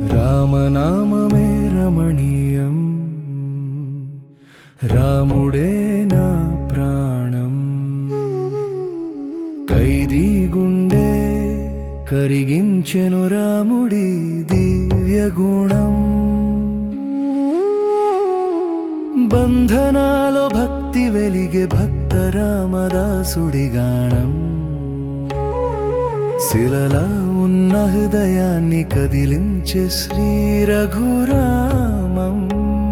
రామనామమే రమణీయం రాముడే నా ప్రాణం ఖైదీ గుండె కరిగించెను రాముడి దివ్య గుణం బంధనాలో భక్తి వెలిగే భక్త రామదాసుడి గానం శిలలా ఉన్న హృదయాన్ని కదిలించే శ్రీ రఘురామం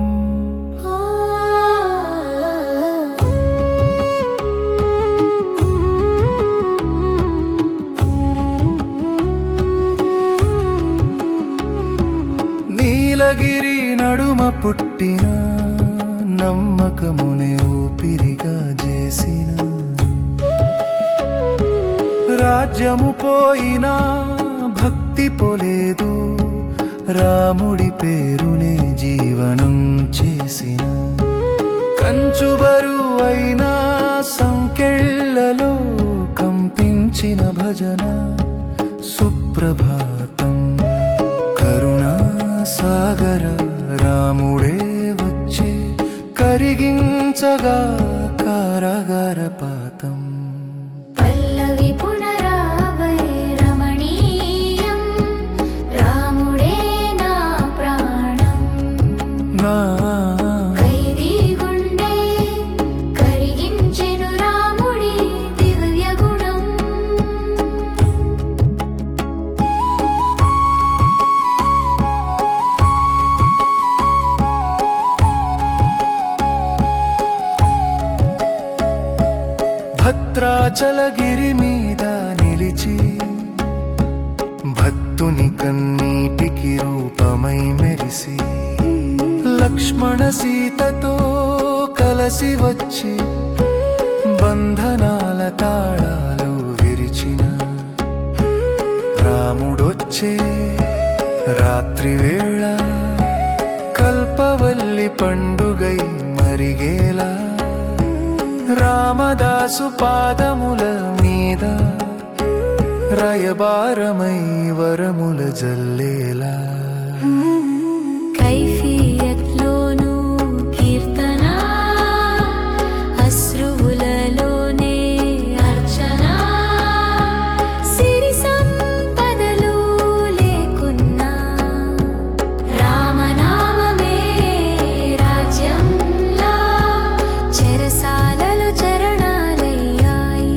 నీలగిరి నడుమ పుట్టిన నమ్మకమునే ఊపిరిగా చేసిన రాజ్యము పోయినా భక్తి పోలేదు రాముడి పేరునే జీవనం చేసిన కంచుబరు అయినా సంకెళ్ళలో కంపించిన భజన సుప్రభాతం కరుణా సాగర రాముడే వచ్చే కరిగించగా కారాగార పాతం పల్లవి పునరావై రమణీయం రాముడే నా ప్రాణం నా ఖైదీ గుండె కరిగించెను రాముడి దివ్య గుణం భద్రాచలగిరి మీద నిలిచి భక్తుని కన్నీటికి రూపమై మెరిసి లక్ష్మణ సీతతో కలసి వచ్చి బంధనాల తాళాలు విరిచిన రాముడొచ్చే రాత్రి వేళ కల్పవల్లి పండుగై మరిగేలా రామదాసు పాదముల మీద రయబారమై వరముల జల్లేలా కైఫియత్లోను కీర్తన అశ్రువులలోనే అర్చన సిరి సంపదలు లేకున్నా రామనామమే రాజ్యంలా చెరసాలలో చరణాలయ్యాయి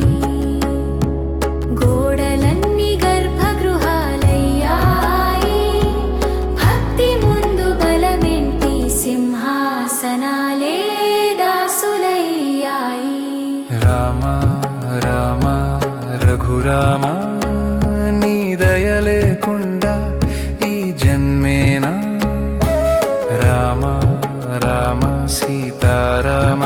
గోడలన్నీ గర్భగృహాలయ్యాయి భక్తి ముందు బలమెంటి సింహాసనాలే దాసులయ్యాయి రామ రామ రఘురామ నీ దయ లేకుండా ఈ జన్మేనా రామ రామ సీతారామ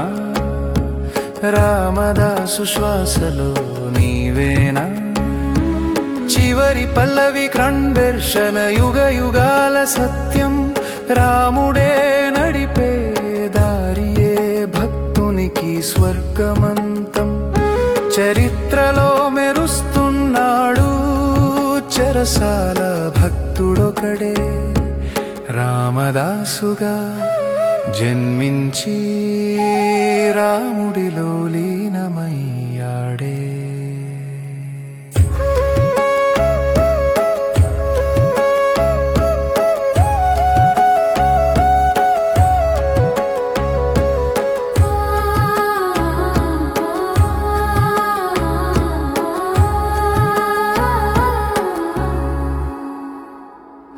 రామదాసు శ్వాసలో నీవేనా చివరి పల్లవి క్రందర్శన యుగ యుగాల సత్యం రాముడే నడిపే దారియే భక్తునికి స్వర్గమంతం చరిత్రలో మెరుస్తున్నాడు చెరసాల భక్తుడొకడే రామదాసుగా జన్మించి రాముడిలో